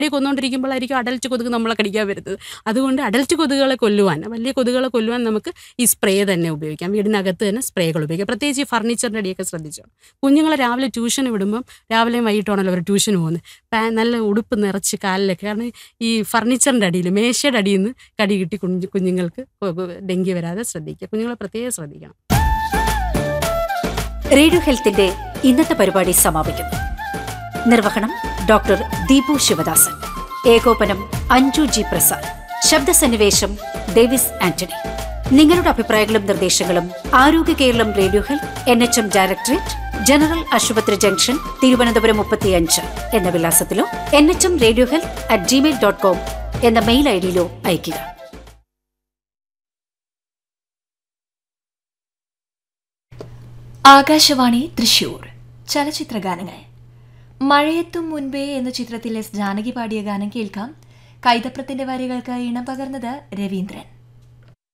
കൊന്നുകൊണ്ടിരിക്കുമ്പോഴായിരിക്കും adult കൊതുക് നമ്മളെ കടിക്കാൻ വരുന്നത് അതുകൊണ്ട് അഡൽറ്റ് കൊതുകുകളെ കൊല്ലുവാൻ വലിയ കൊതുകുകളെ കൊല്ലുവാൻ നമുക്ക് ഈ സ്പ്രേ തന്നെ ഉപയോഗിക്കാം വീടിനകത്ത് തന്നെ സ്പ്രേകൾ ഉപയോഗിക്കാം പ്രത്യേകിച്ച് ഈ ഫർണിച്ചറിൻ്റെ അടിയൊക്കെ ശ്രദ്ധിച്ചോ കുഞ്ഞുങ്ങളെ രാവിലെ ട്യൂഷന് വിടുമ്പം രാവിലെയും വൈകിട്ടാണല്ലോ അവർ ട്യൂഷന് പോകുന്നത് പാ നല്ല ഉടുപ്പ് നിറച്ച് കാലിലൊക്കെ കാരണം ഈ ഫർണിച്ചറിൻ്റെ അടിയിൽ മേശയുടെ അടിയിൽ നിന്ന് കടി കിട്ടി കുഞ്ഞു കുഞ്ഞുങ്ങൾക്ക് കൊ- കൊ- ഡെങ്കി വരാതെ ശ്രദ്ധിക്കുക കുഞ്ഞുങ്ങളെ പ്രത്യേകം ശ്രദ്ധിക്കണം റേഡിയോ ഹെൽത്തിന്റെ ഇന്നത്തെ പരിപാടി സമാപിക്കുന്നു നിർവഹണം ഡോക്ടർ ദീപു ശിവദാസൻ ഏകോപനം അഞ്ജു ജി പ്രസാദ് ശബ്ദസന്നിവേശം ഡേവിസ് ആന്റണി നിങ്ങളുടെ അഭിപ്രായങ്ങളും നിർദ്ദേശങ്ങളും Arogya Keralam radio health N H M directorate general ആശുപത്രി ജംഗ്ഷൻ തിരുവനന്തപുരം മുപ്പത്തിയഞ്ച് എന്ന വിലാസത്തിലോ N H M radio health at Gmail dot com എന്ന മെയിൽ ഐ ഡിയിലോ അയയ്ക്കുക ആകാശവാണി തൃശൂർ ചലച്ചിത്ര ഗാനങ്ങൾ മഴയെത്തും മുൻപേ എന്ന ചിത്രത്തിൽ എസ് ജാനകി പാടിയ ഗാനം കേൾക്കാം കൈതപ്രത്തിന്റെ വരികൾക്ക് ഇണം പകർന്നത് രവീന്ദ്രൻ